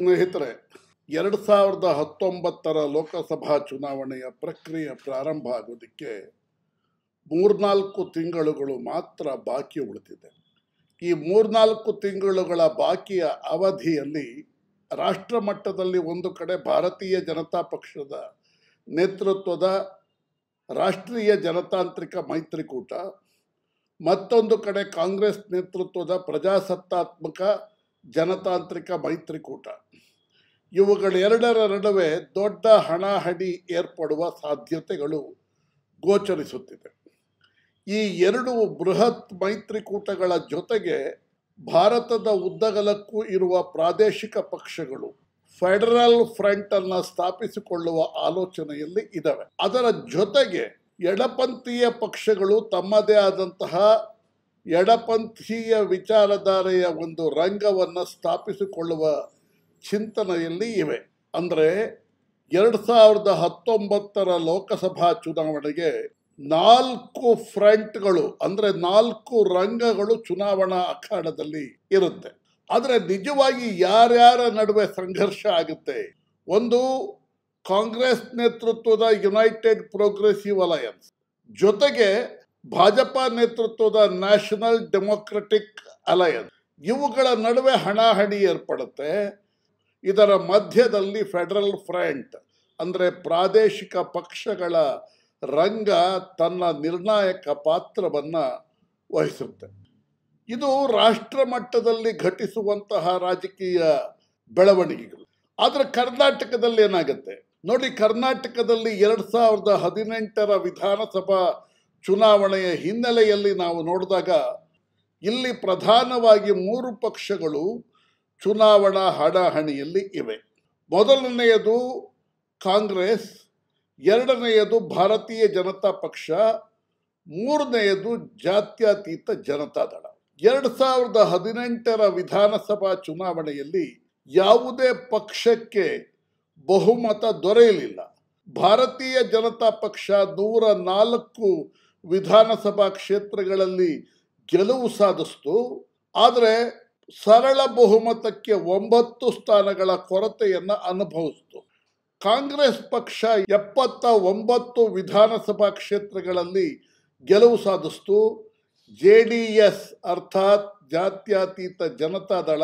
ಸ್ನೇಹಿತರೆ ಎರಡು ಸಾವಿರದ ಹತ್ತೊಂಬತ್ತರ ಲೋಕಸಭಾ ಚುನಾವಣೆಯ ಪ್ರಕ್ರಿಯೆ ಪ್ರಾರಂಭ ಆಗೋದಕ್ಕೆ ಮೂರ್ನಾಲ್ಕು ತಿಂಗಳುಗಳು ಮಾತ್ರ ಬಾಕಿ ಉಳಿದಿದೆ ಈ ಮೂರ್ನಾಲ್ಕು ತಿಂಗಳುಗಳ ಬಾಕಿಯ ಅವಧಿಯಲ್ಲಿ ರಾಷ್ಟ್ರ ಮಟ್ಟದಲ್ಲಿ ಒಂದು ಕಡೆ ಭಾರತೀಯ ಜನತಾ ಪಕ್ಷದ ನೇತೃತ್ವದ ರಾಷ್ಟ್ರೀಯ ಜನತಾಂತ್ರಿಕ ಮೈತ್ರಿಕೂಟ ಮತ್ತೊಂದು ಕಡೆ ಕಾಂಗ್ರೆಸ್ ನೇತೃತ್ವದ ಪ್ರಜಾಸತ್ತಾತ್ಮಕ ಜನತಾಂತ್ರಿಕ ಮೈತ್ರಿಕೂಟ ಇವುಗಳೆರಡರ ನಡುವೆ ದೊಡ್ಡ ಹಣಾಹಣಿ ಏರ್ಪಡುವ ಸಾಧ್ಯತೆಗಳು ಗೋಚರಿಸುತ್ತಿದೆ ಈ ಎರಡು ಬೃಹತ್ ಮೈತ್ರಿಕೂಟಗಳ ಜೊತೆಗೆ ಭಾರತದ ಉದ್ದಗಲಕ್ಕೂ ಇರುವ ಪ್ರಾದೇಶಿಕ ಪಕ್ಷಗಳು ಫೆಡರಲ್ ಫ್ರಂಟ್ ಅನ್ನ ಸ್ಥಾಪಿಸಿಕೊಳ್ಳುವ ಆಲೋಚನೆಯಲ್ಲಿ ಇದ್ದಾವೆ ಅದರ ಜೊತೆಗೆ ಎಡಪಂಥೀಯ ಪಕ್ಷಗಳು ತಮ್ಮದೇ ಆದಂತಹ ಎಡಪಂಥೀಯ ವಿಚಾರಧಾರೆಯ ಒಂದು ರಂಗವನ್ನು ಸ್ಥಾಪಿಸಿಕೊಳ್ಳುವ ಚಿಂತನೆಯಲ್ಲಿ ಇವೆ ಅಂದರೆ ಎರಡು ಸಾವಿರದ ಹತ್ತೊಂಬತ್ತರ ಲೋಕಸಭಾ ಚುನಾವಣೆಗೆ ನಾಲ್ಕು ಫ್ರಂಟ್ಗಳು ಅಂದರೆ ನಾಲ್ಕು ರಂಗಗಳು ಚುನಾವಣಾ ಅಖಾಡದಲ್ಲಿ ಇರುತ್ತೆ ಆದರೆ ನಿಜವಾಗಿ ಯಾರ್ಯಾರ ನಡುವೆ ಸಂಘರ್ಷ ಆಗುತ್ತೆ ಒಂದು ಕಾಂಗ್ರೆಸ್ ನೇತೃತ್ವದ ಯುನೈಟೆಡ್ ಪ್ರೋಗ್ರೆಸಿವ್ ಅಲಯನ್ಸ್ ಜೊತೆಗೆ ಭಾಜಪ ನೇತೃತ್ವದ ನ್ಯಾಷನಲ್ ಡೆಮೊಕ್ರೆಟಿಕ್ ಅಲಯನ್ಸ್ ಇವುಗಳ ನಡುವೆ ಹಣಾಹಣಿ ಏರ್ಪಡುತ್ತೆ ಇದರ ಮಧ್ಯದಲ್ಲಿ ಫೆಡರಲ್ ಫ್ರಂಟ್ ಅಂದರೆ ಪ್ರಾದೇಶಿಕ ಪಕ್ಷಗಳ ರಂಗ ತನ್ನ ನಿರ್ಣಾಯಕ ಪಾತ್ರವನ್ನು ವಹಿಸುತ್ತೆ ಇದು ರಾಷ್ಟ್ರ ಮಟ್ಟದಲ್ಲಿ ಘಟಿಸುವಂತಹ ರಾಜಕೀಯ ಬೆಳವಣಿಗೆಗಳು ಆದರೆ ಕರ್ನಾಟಕದಲ್ಲಿ ಏನಾಗುತ್ತೆ ನೋಡಿ ಕರ್ನಾಟಕದಲ್ಲಿ ಎರಡು ಸಾವಿರದ ಹದಿನೆಂಟರ ವಿಧಾನಸಭಾ ಚುನಾವಣೆಯ ಹಿನ್ನೆಲೆಯಲ್ಲಿ ನಾವು ನೋಡಿದಾಗ ಇಲ್ಲಿ ಪ್ರಧಾನವಾಗಿ ಮೂರು ಪಕ್ಷಗಳು ಚುನಾವಣಾ ಹಣಾಹಣಿಯಲ್ಲಿ ಇವೆ ಮೊದಲನೆಯದು ಕಾಂಗ್ರೆಸ್ ಎರಡನೆಯದು ಭಾರತೀಯ ಜನತಾ ಪಕ್ಷ ಮೂರನೆಯದು ಜಾತ್ಯತೀತ ಜನತಾದಳ ಎರಡು ಸಾವಿರದ ಹದಿನೆಂಟರ ವಿಧಾನಸಭಾ ಚುನಾವಣೆಯಲ್ಲಿ ಯಾವುದೇ ಪಕ್ಷಕ್ಕೆ ಬಹುಮತ ದೊರೆಯಲಿಲ್ಲ ಭಾರತೀಯ ಜನತಾ ಪಕ್ಷ ನೂರ ನಾಲ್ಕು ವಿಧಾನಸಭಾ ಕ್ಷೇತ್ರಗಳಲ್ಲಿ ಗೆಲುವು ಸಾಧಿಸ್ತು ಆದರೆ ಸರಳ ಬಹುಮತಕ್ಕೆ ಒಂಬತ್ತು ಸ್ಥಾನಗಳ ಕೊರತೆಯನ್ನು ಅನುಭವಿಸಿತು ಕಾಂಗ್ರೆಸ್ ಪಕ್ಷ ಎಪ್ಪತ್ತ ಒಂಬತ್ತು ವಿಧಾನಸಭಾ ಕ್ಷೇತ್ರಗಳಲ್ಲಿ ಗೆಲುವು ಸಾಧಿಸ್ತು ಜೆ ಡಿ ಎಸ್ ಅರ್ಥಾತ್ ಜಾತ್ಯತೀತ ಜನತಾದಳ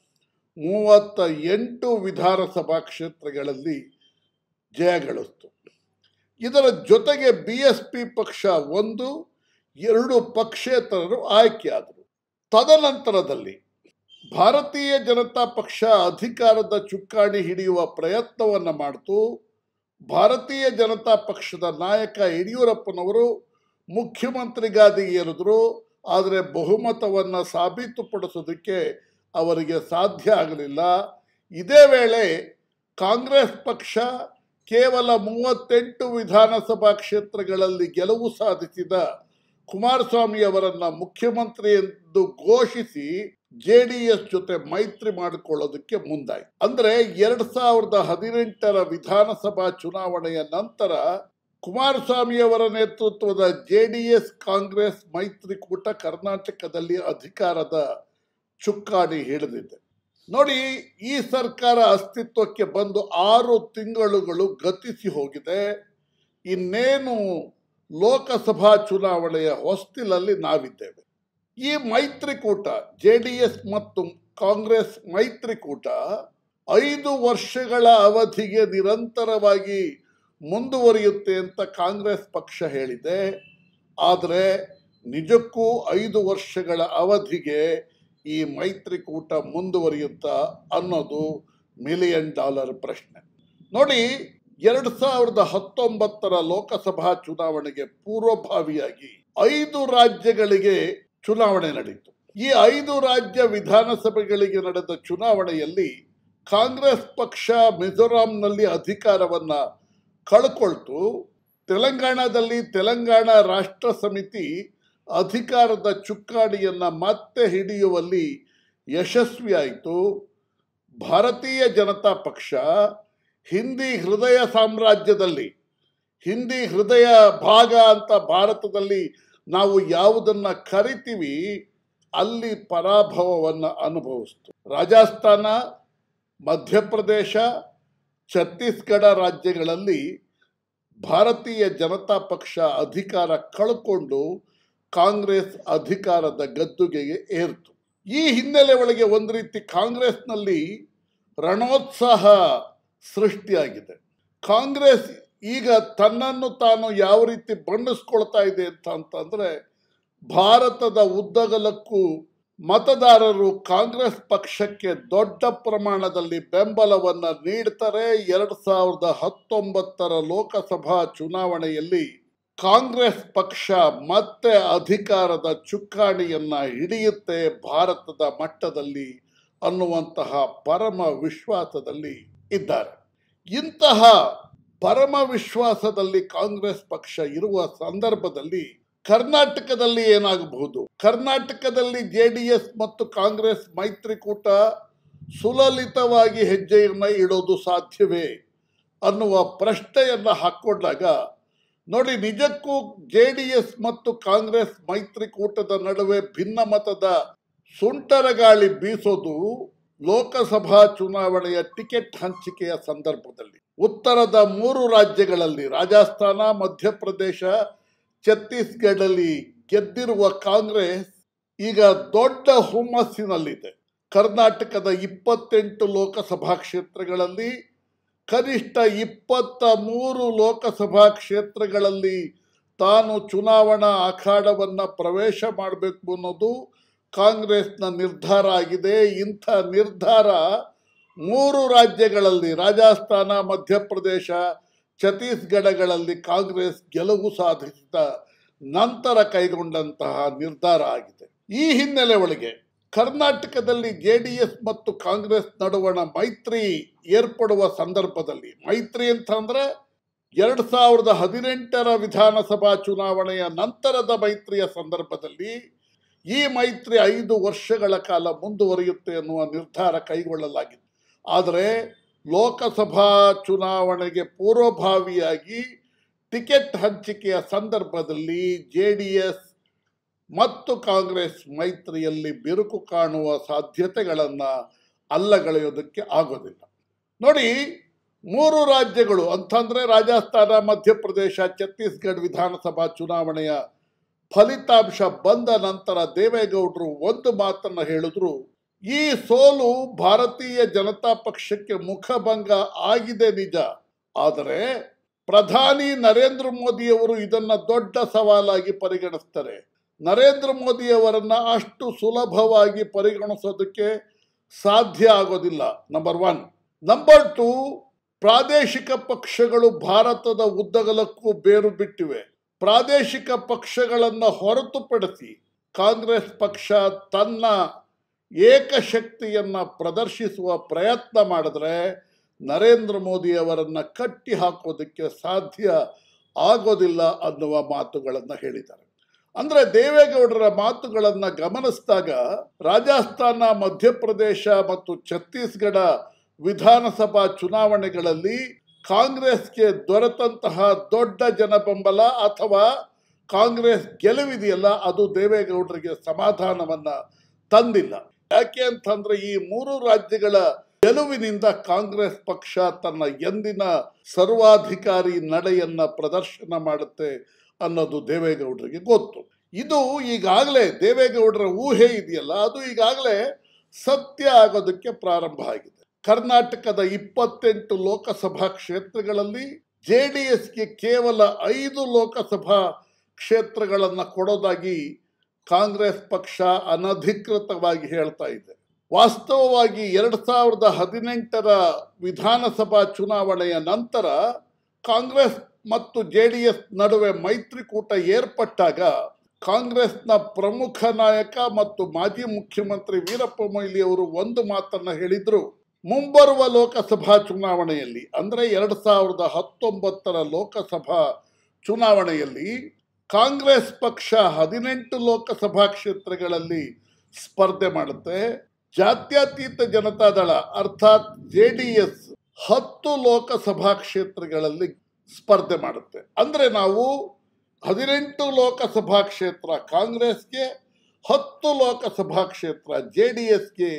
ಮೂವತ್ತ ಎಂಟು ವಿಧಾನಸಭಾ ಕ್ಷೇತ್ರಗಳಲ್ಲಿ ಜಯಗಳಿಸ್ತು ಇದರ ಜೊತೆಗೆ ಬಿ ಎಸ್ ಪಿ ಪಕ್ಷ ಒಂದು ಎರಡು ಪಕ್ಷೇತರರು ಆಯ್ಕೆಯಾದರು ತದನಂತರದಲ್ಲಿ ಭಾರತೀಯ ಜನತಾ ಪಕ್ಷ ಅಧಿಕಾರದ ಚುಕ್ಕಾಣಿ ಹಿಡಿಯುವ ಪ್ರಯತ್ನವನ್ನು ಮಾಡಿತು ಭಾರತೀಯ ಜನತಾ ಪಕ್ಷದ ನಾಯಕ ಯಡಿಯೂರಪ್ಪನವರು ಮುಖ್ಯಮಂತ್ರಿ ಗಾದಿಗೆ ಏರಿದ್ರು ಆದರೆ ಬಹುಮತವನ್ನು ಸಾಬೀತುಪಡಿಸೋದಕ್ಕೆ ಅವರಿಗೆ ಸಾಧ್ಯ ಆಗಲಿಲ್ಲ ಇದೇ ವೇಳೆ ಕಾಂಗ್ರೆಸ್ ಪಕ್ಷ ಕೇವಲ ಮೂವತ್ತೆಂಟು ವಿಧಾನಸಭಾ ಕ್ಷೇತ್ರಗಳಲ್ಲಿ ಗೆಲುವು ಸಾಧಿಸಿದ ಕುಮಾರಸ್ವಾಮಿ ಅವರನ್ನ ಮುಖ್ಯಮಂತ್ರಿ ಎಂದು ಘೋಷಿಸಿ ಜೆ ಡಿ ಎಸ್ ಜೊತೆ ಮೈತ್ರಿ ಮಾಡಿಕೊಳ್ಳೋದಕ್ಕೆ ಮುಂದಾಯಿತು ಅಂದ್ರೆ ಎರಡ್ ಸಾವಿರದ ಹದಿನೆಂಟರ ವಿಧಾನಸಭಾ ಚುನಾವಣೆಯ ನಂತರ ಕುಮಾರಸ್ವಾಮಿ ಅವರ ನೇತೃತ್ವದ ಜೆ ಡಿ ಎಸ್ ಕಾಂಗ್ರೆಸ್ ಮೈತ್ರಿಕೂಟ ಕರ್ನಾಟಕದಲ್ಲಿ ಅಧಿಕಾರದ ಚುಕ್ಕಾಣಿ ಹಿಡಿದಿದೆ ನೋಡಿ ಈ ಸರ್ಕಾರ ಅಸ್ತಿತ್ವಕ್ಕೆ ಬಂದು ಆರು ತಿಂಗಳುಗಳು ಗತಿಸಿ ಹೋಗಿದೆ ಇನ್ನೇನು ಲೋಕಸಭಾ ಚುನಾವಣೆಯ ಹೊಸ್ತಿಲಲ್ಲಿ ನಾವಿದ್ದೇವೆ ಈ ಮೈತ್ರಿಕೂಟ ಜೆ ಡಿ ಎಸ್ ಮತ್ತು ಕಾಂಗ್ರೆಸ್ ಮೈತ್ರಿಕೂಟ ಐದು ವರ್ಷಗಳ ಅವಧಿಗೆ ನಿರಂತರವಾಗಿ ಮುಂದುವರಿಯುತ್ತೆ ಅಂತ ಕಾಂಗ್ರೆಸ್ ಪಕ್ಷ ಹೇಳಿದೆ ಆದರೆ ನಿಜಕ್ಕೂ ಐದು ವರ್ಷಗಳ ಅವಧಿಗೆ ಈ ಮೈತ್ರಿಕೂಟ ಮುಂದುವರಿಯುತ್ತಾ ಅನ್ನೋದು ಮಿಲಿಯನ್ ಡಾಲರ್ ಪ್ರಶ್ನೆ ನೋಡಿ ಎರಡು ಸಾವಿರದ ಹತ್ತೊಂಬತ್ತರ ಲೋಕಸಭಾ ಚುನಾವಣೆಗೆ ಪೂರ್ವಭಾವಿಯಾಗಿ ಐದು ರಾಜ್ಯಗಳಿಗೆ ಚುನಾವಣೆ ನಡೆಯಿತು ಈ ಐದು ರಾಜ್ಯ ವಿಧಾನಸಭೆಗಳಿಗೆ ನಡೆದ ಚುನಾವಣೆಯಲ್ಲಿ ಕಾಂಗ್ರೆಸ್ ಪಕ್ಷ ಮಿಜೋರಾಂನಲ್ಲಿ ಅಧಿಕಾರವನ್ನ ಕಳ್ಕೊಳ್ತು ತೆಲಂಗಾಣದಲ್ಲಿ ತೆಲಂಗಾಣ ರಾಷ್ಟ್ರ ಸಮಿತಿ ಅಧಿಕಾರದ ಚುಕ್ಕಾಣಿಯನ್ನ ಮತ್ತೆ ಹಿಡಿಯುವಲ್ಲಿ ಯಶಸ್ವಿಯಾಯಿತು ಭಾರತೀಯ ಜನತಾ ಪಕ್ಷ ಹಿಂದಿ ಹೃದಯ ಸಾಮ್ರಾಜ್ಯದಲ್ಲಿ ಹಿಂದಿ ಹೃದಯ ಭಾಗ ಅಂತ ಭಾರತದಲ್ಲಿ ನಾವು ಯಾವುದನ್ನ ಕರಿತೀವಿ ಅಲ್ಲಿ ಪರಾಭವವನ್ನು ಅನುಭವಿಸ್ತು ರಾಜಸ್ಥಾನ ಮಧ್ಯಪ್ರದೇಶ ಛತ್ತೀಸ್ಗಢ ರಾಜ್ಯಗಳಲ್ಲಿ ಭಾರತೀಯ ಜನತಾ ಪಕ್ಷ ಅಧಿಕಾರ ಕಳ್ಕೊಂಡು ಕಾಂಗ್ರೆಸ್ ಅಧಿಕಾರದ ಗದ್ದುಗೆಗೆ ಏರ್ತು ಈ ಹಿನ್ನೆಲೆ ಒಳಗೆ ಒಂದು ರೀತಿ ಕಾಂಗ್ರೆಸ್ನಲ್ಲಿ ರಣೋತ್ಸಾಹ ಸೃಷ್ಟಿಯಾಗಿದೆ ಕಾಂಗ್ರೆಸ್ ಈಗ ತನ್ನನ್ನು ತಾನು ಯಾವ ರೀತಿ ಬಣ್ಣಿಸ್ಕೊಳ್ತಾ ಇದೆ ಅಂತ ಅಂತಂದ್ರೆ ಭಾರತದ ಉದ್ದಗಲಕ್ಕೂ ಮತದಾರರು ಕಾಂಗ್ರೆಸ್ ಪಕ್ಷಕ್ಕೆ ದೊಡ್ಡ ಪ್ರಮಾಣದಲ್ಲಿ ಬೆಂಬಲವನ್ನ ನೀಡ್ತಾರೆ ಎರಡ್ ಸಾವಿರದ ಹತ್ತೊಂಬತ್ತರ ಲೋಕಸಭಾ ಚುನಾವಣೆಯಲ್ಲಿ ಕಾಂಗ್ರೆಸ್ ಪಕ್ಷ ಮತ್ತೆ ಅಧಿಕಾರದ ಚುಕ್ಕಾಣಿಯನ್ನ ಹಿಡಿಯುತ್ತೆ ಭಾರತದ ಮಟ್ಟದಲ್ಲಿ ಅನ್ನುವಂತಹ ಪರಮ ವಿಶ್ವಾಸದಲ್ಲಿ ಇದ್ದಾರೆ ಇಂತಹ ಪರಮ ವಿಶ್ವಾಸದಲ್ಲಿ ಕಾಂಗ್ರೆಸ್ ಪಕ್ಷ ಇರುವ ಸಂದರ್ಭದಲ್ಲಿ ಕರ್ನಾಟಕದಲ್ಲಿ ಏನಾಗಬಹುದು ಕರ್ನಾಟಕದಲ್ಲಿ ಜೆ ಡಿ ಎಸ್ ಮತ್ತು ಕಾಂಗ್ರೆಸ್ ಮೈತ್ರಿಕೂಟ ಸುಲಲಿತವಾಗಿ ಹೆಜ್ಜೆಯನ್ನ ಇಡೋದು ಸಾಧ್ಯವೇ ಅನ್ನುವ ಪ್ರಶ್ನೆಯನ್ನ ಹಾಕೊಂಡಾಗ ನೋಡಿ ನಿಜಕ್ಕೂ ಜೆ ಡಿ ಎಸ್ ಮತ್ತು ಕಾಂಗ್ರೆಸ್ ಮೈತ್ರಿಕೂಟದ ನಡುವೆ ಭಿನ್ನಮತದ ಸುಂಟರ ಗಾಳಿ ಬೀಸೋದು ಲೋಕಸಭಾ ಚುನಾವಣೆಯ ಟಿಕೆಟ್ ಹಂಚಿಕೆಯ ಸಂದರ್ಭದಲ್ಲಿ ಉತ್ತರದ ಮೂರು ರಾಜ್ಯಗಳಲ್ಲಿ ರಾಜಸ್ಥಾನ ಮಧ್ಯಪ್ರದೇಶ ಛತ್ತೀಸ್ಗಢಲ್ಲಿ ಗೆದ್ದಿರುವ ಕಾಂಗ್ರೆಸ್ ಈಗ ದೊಡ್ಡ ಹುಮ್ಮಸ್ಸಿನಲ್ಲಿದೆ ಕರ್ನಾಟಕದ ಇಪ್ಪತ್ತೆಂಟು ಲೋಕಸಭಾ ಕ್ಷೇತ್ರಗಳಲ್ಲಿ ಕನಿಷ್ಠ ಇಪ್ಪತ್ತ ಮೂರು ಲೋಕಸಭಾ ಕ್ಷೇತ್ರಗಳಲ್ಲಿ ತಾನು ಚುನಾವಣಾ ಅಖಾಡವನ್ನು ಪ್ರವೇಶ ಮಾಡಬೇಕು ಅನ್ನೋದು ಕಾಂಗ್ರೆಸ್ನ ನಿರ್ಧಾರ ಆಗಿದೆ ಇಂಥ ನಿರ್ಧಾರ ಮೂರು ರಾಜ್ಯಗಳಲ್ಲಿ ರಾಜಸ್ಥಾನ ಮಧ್ಯಪ್ರದೇಶ ಛತ್ತೀಸ್ಗಢಗಳಲ್ಲಿ ಕಾಂಗ್ರೆಸ್ ಗೆಲುವು ಸಾಧಿಸಿದ ನಂತರ ಕೈಗೊಂಡಂತಹ ನಿರ್ಧಾರ ಆಗಿದೆ ಈ ಹಿನ್ನೆಲೆ ಒಳಗೆ ಕರ್ನಾಟಕದಲ್ಲಿ ಜೆ ಡಿ ಎಸ್ ಮತ್ತು ಕಾಂಗ್ರೆಸ್ ನಡುವಣ ಮೈತ್ರಿ ಏರ್ಪಡುವ ಸಂದರ್ಭದಲ್ಲಿ ಮೈತ್ರಿ ಅಂತಂದ್ರೆ ಎರಡ್ ಸಾವಿರದ ಹದಿನೆಂಟರ ವಿಧಾನಸಭಾ ಚುನಾವಣೆಯ ನಂತರದ ಮೈತ್ರಿಯ ಸಂದರ್ಭದಲ್ಲಿ ಈ ಮೈತ್ರಿ ಐದು ವರ್ಷಗಳ ಕಾಲ ಮುಂದುವರಿಯುತ್ತೆ ಅನ್ನುವ ನಿರ್ಧಾರ ಕೈಗೊಳ್ಳಲಾಗಿತ್ತು ಆದರೆ ಲೋಕಸಭಾ ಚುನಾವಣೆಗೆ ಪೂರ್ವಭಾವಿಯಾಗಿ ಟಿಕೆಟ್ ಹಂಚಿಕೆಯ ಸಂದರ್ಭದಲ್ಲಿ ಜೆ ಡಿ ಎಸ್ ಮತ್ತು ಕಾಂಗ್ರೆಸ್ ಮೈತ್ರಿಯಲ್ಲಿ ಬಿರುಕು ಕಾಣುವ ಸಾಧ್ಯತೆಗಳನ್ನು ಅಲ್ಲಗಳೆಯೋದಕ್ಕೆ ಆಗೋದಿಲ್ಲ ನೋಡಿ ಮೂರು ರಾಜ್ಯಗಳು ಅಂತಂದ್ರೆ ರಾಜಸ್ಥಾನ ಮಧ್ಯಪ್ರದೇಶ ಛತ್ತೀಸ್ಗಢ ವಿಧಾನಸಭಾ ಚುನಾವಣೆಯ ಫಲಿತಾಂಶ ಬಂದ ನಂತರ ದೇವೇಗೌಡರು ಒಂದು ಮಾತನ್ನ ಹೇಳಿದ್ರು ಈ ಸೋಲು ಭಾರತೀಯ ಜನತಾ ಪಕ್ಷಕ್ಕೆ ಮುಖಭಂಗ ಆಗಿದೆ ನಿಜ ಆದರೆ ಪ್ರಧಾನಿ ನರೇಂದ್ರ ಮೋದಿಯವರು ಇದನ್ನ ದೊಡ್ಡ ಸವಾಲಾಗಿ ಪರಿಗಣಿಸ್ತಾರೆ ನರೇಂದ್ರ ಮೋದಿಯವರನ್ನ ಅಷ್ಟು ಸುಲಭವಾಗಿ ಪರಿಗಣಿಸೋದಕ್ಕೆ ಸಾಧ್ಯ ಆಗೋದಿಲ್ಲ ನಂಬರ್ ಒನ್ ನಂಬರ್ ಟು ಪ್ರಾದೇಶಿಕ ಪಕ್ಷಗಳು ಭಾರತದ ಉದ್ದಗಲಕ್ಕೂ ಬೇರು ಬಿಟ್ಟಿವೆ ಪ್ರಾದೇಶಿಕ ಪಕ್ಷಗಳನ್ನು ಹೊರತುಪಡಿಸಿ ಕಾಂಗ್ರೆಸ್ ಪಕ್ಷ ತನ್ನ ಏಕಶಕ್ತಿಯನ್ನ ಪ್ರದರ್ಶಿಸುವ ಪ್ರಯತ್ನ ಮಾಡಿದ್ರೆ ನರೇಂದ್ರ ಮೋದಿಯವರನ್ನ ಕಟ್ಟಿ ಹಾಕೋದಕ್ಕೆ ಸಾಧ್ಯ ಆಗೋದಿಲ್ಲ ಅನ್ನುವ ಮಾತುಗಳನ್ನು ಹೇಳಿದ್ದಾರೆ ಅಂದ್ರೆ ದೇವೇಗೌಡರ ಮಾತುಗಳನ್ನ ಗಮನಿಸಿದಾಗ ರಾಜಸ್ಥಾನ ಮಧ್ಯಪ್ರದೇಶ ಮತ್ತು ಛತ್ತೀಸ್ಗಢ ವಿಧಾನಸಭಾ ಚುನಾವಣೆಗಳಲ್ಲಿ ಕಾಂಗ್ರೆಸ್ಗೆ ದೊರೆತಂತಹ ದೊಡ್ಡ ಜನಬೆಂಬಲ ಅಥವಾ ಕಾಂಗ್ರೆಸ್ ಗೆಲುವಿದೆಯಲ್ಲ ಅದು ದೇವೇಗೌಡರಿಗೆ ಸಮಾಧಾನವನ್ನ ತಂದಿಲ್ಲ ಯಾಕೆ ಅಂತಂದ್ರೆ ಈ ಮೂರು ರಾಜ್ಯಗಳ ಗೆಲುವಿನಿಂದ ಕಾಂಗ್ರೆಸ್ ಪಕ್ಷ ತನ್ನ ಎಂದಿನ ಸರ್ವಾಧಿಕಾರಿ ನಡೆಯನ್ನ ಪ್ರದರ್ಶನ ಮಾಡುತ್ತೆ ಅನ್ನೋದು ದೇವೇಗೌಡರಿಗೆ ಗೊತ್ತು ಇದು ಈಗಾಗಲೇ ದೇವೇಗೌಡರ ಊಹೆ ಇದೆಯಲ್ಲ ಅದು ಈಗಾಗಲೇ ಸತ್ಯ ಆಗೋದಕ್ಕೆ ಪ್ರಾರಂಭ ಆಗಿದೆ ಕರ್ನಾಟಕದ ಇಪ್ಪತ್ತೆಂಟು ಲೋಕಸಭಾ ಕ್ಷೇತ್ರಗಳಲ್ಲಿ ಜೆ ಡಿ ಎಸ್ಗೆ ಕೇವಲ ಐದು ಲೋಕಸಭಾ ಕ್ಷೇತ್ರಗಳನ್ನು ಕೊಡೋದಾಗಿ ಕಾಂಗ್ರೆಸ್ ಪಕ್ಷ ಅನಧಿಕೃತವಾಗಿ ಹೇಳ್ತಾ ಇದೆ ವಾಸ್ತವವಾಗಿ ಎರಡು ಸಾವಿರದ ಹದಿನೆಂಟರ ವಿಧಾನಸಭಾ ಚುನಾವಣೆಯ ನಂತರ ಕಾಂಗ್ರೆಸ್ ಮತ್ತು ಜೆ ಡಿ ಎಸ್ ನಡುವೆ ಮೈತ್ರಿಕೂಟ ಏರ್ಪಟ್ಟಾಗ ಕಾಂಗ್ರೆಸ್ನ ಪ್ರಮುಖ ನಾಯಕ ಮತ್ತು ಮಾಜಿ ಮುಖ್ಯಮಂತ್ರಿ ವೀರಪ್ಪ ಮೊಯ್ಲಿ ಅವರು ಒಂದು ಮಾತನ್ನ ಹೇಳಿದ್ರು ಮುಂಬರುವ ಲೋಕಸಭಾ ಚುನಾವಣೆಯಲ್ಲಿ ಅಂದರೆ ಎರಡು ಸಾವಿರದ ಹತ್ತೊಂಬತ್ತರ ಲೋಕಸಭಾ ಚುನಾವಣೆಯಲ್ಲಿ ಕಾಂಗ್ರೆಸ್ ಪಕ್ಷ ಹದಿನೆಂಟು ಲೋಕಸಭಾ ಕ್ಷೇತ್ರಗಳಲ್ಲಿ ಸ್ಪರ್ಧೆ ಮಾಡುತ್ತೆ ಜಾತ್ಯತೀತ ಜನತಾದಳ ಅರ್ಥಾತ್ ಜೆ ಡಿ ಎಸ್ ಹತ್ತು ಲೋಕಸಭಾ ಕ್ಷೇತ್ರಗಳಲ್ಲಿ ಸ್ಪರ್ಧೆ ಮಾಡುತ್ತೆ ಅಂದರೆ ನಾವು ಹದಿನೆಂಟು ಲೋಕಸಭಾ ಕ್ಷೇತ್ರ ಕಾಂಗ್ರೆಸ್ಗೆ ಹತ್ತು ಲೋಕಸಭಾ ಕ್ಷೇತ್ರ ಜೆ ಡಿ ಎಸ್ಗೆ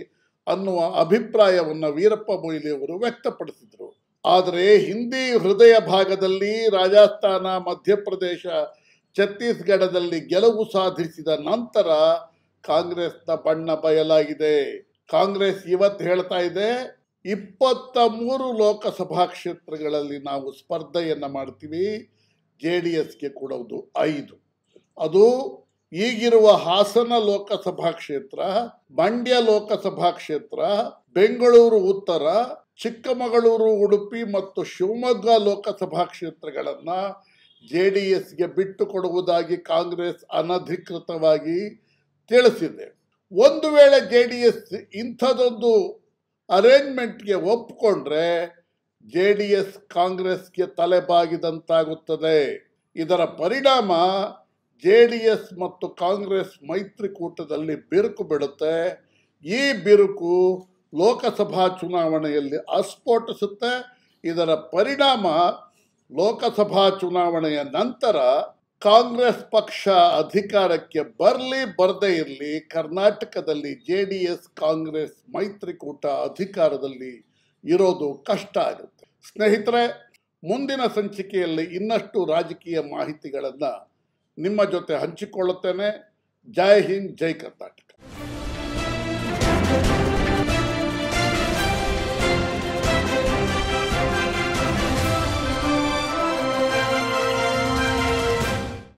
ಅನ್ನುವ ಅಭಿಪ್ರಾಯವನ್ನು ವೀರಪ್ಪ ಮೊಯ್ಲಿ ಅವರು ವ್ಯಕ್ತಪಡಿಸಿದರು ಆದರೆ ಹಿಂದಿ ಹೃದಯ ಭಾಗದಲ್ಲಿ ರಾಜಸ್ಥಾನ ಮಧ್ಯಪ್ರದೇಶ ಛತ್ತೀಸ್ಗಢದಲ್ಲಿ ಗೆಲುವು ಸಾಧಿಸಿದ ನಂತರ ಕಾಂಗ್ರೆಸ್ನ ಬಣ್ಣ ಬಯಲಾಗಿದೆ ಕಾಂಗ್ರೆಸ್ ಇವತ್ತು ಹೇಳ್ತಾ ಇದೆ ಇಪ್ಪತ್ತ ಮೂರು ಲೋಕಸಭಾ ಕ್ಷೇತ್ರಗಳಲ್ಲಿ ನಾವು ಸ್ಪರ್ಧೆಯನ್ನ ಮಾಡ್ತೀವಿ ಜೆ ಡಿ ಎಸ್ಗೆ ಕೊಡೋದು ಐದು ಅದು ಈಗಿರುವ ಹಾಸನ ಲೋಕಸಭಾ ಕ್ಷೇತ್ರ ಮಂಡ್ಯ ಲೋಕಸಭಾ ಕ್ಷೇತ್ರ ಬೆಂಗಳೂರು ಉತ್ತರ ಚಿಕ್ಕಮಗಳೂರು ಉಡುಪಿ ಮತ್ತು ಶಿವಮೊಗ್ಗ ಲೋಕಸಭಾ ಕ್ಷೇತ್ರಗಳನ್ನ ಜೆ ಡಿ ಎಸ್ಗೆ ಬಿಟ್ಟು ಕೊಡುವುದಾಗಿ ಕಾಂಗ್ರೆಸ್ ಅನಧಿಕೃತವಾಗಿ ತಿಳಿಸಿದೆ ಒಂದು ವೇಳೆ ಜೆ ಡಿ ಎಸ್ ಇಂಥದೊಂದು ಅರೇಂಜ್ಮೆಂಟ್ಗೆ ಒಪ್ಪಿಕೊಂಡ್ರೆ ಜೆ ಡಿ ಎಸ್ ಕಾಂಗ್ರೆಸ್ಗೆ ತಲೆಬಾಗಿದಂತಾಗುತ್ತದೆ ಇದರ ಪರಿಣಾಮ ಜೆ ಡಿ ಎಸ್ ಮತ್ತು ಕಾಂಗ್ರೆಸ್ ಮೈತ್ರಿಕೂಟದಲ್ಲಿ ಬಿರುಕು ಬಿಡುತ್ತೆ ಈ ಬಿರುಕು ಲೋಕಸಭಾ ಚುನಾವಣೆಯಲ್ಲಿ ಅಸ್ಫೋಟಿಸುತ್ತೆ ಇದರ ಪರಿಣಾಮ ಲೋಕಸಭಾ ಚುನಾವಣೆಯ ನಂತರ ಕಾಂಗ್ರೆಸ್ ಪಕ್ಷ ಅಧಿಕಾರಕ್ಕೆ ಬರಲಿ ಬರದೇ ಇರಲಿ ಕರ್ನಾಟಕದಲ್ಲಿ ಜೆ ಡಿ ಎಸ್ ಕಾಂಗ್ರೆಸ್ ಮೈತ್ರಿಕೂಟ ಅಧಿಕಾರದಲ್ಲಿ ಇರೋದು ಕಷ್ಟ ಆಗುತ್ತೆ ಸ್ನೇಹಿತರೆ ಮುಂದಿನ ಸಂಚಿಕೆಯಲ್ಲಿ ಇನ್ನಷ್ಟು ರಾಜಕೀಯ ಮಾಹಿತಿಗಳನ್ನು ನಿಮ್ಮ ಜೊತೆ ಹಂಚಿಕೊಳ್ಳುತ್ತೇನೆ ಜೈ ಹಿಂದ್ ಜೈ ಕರ್ನಾಟಕ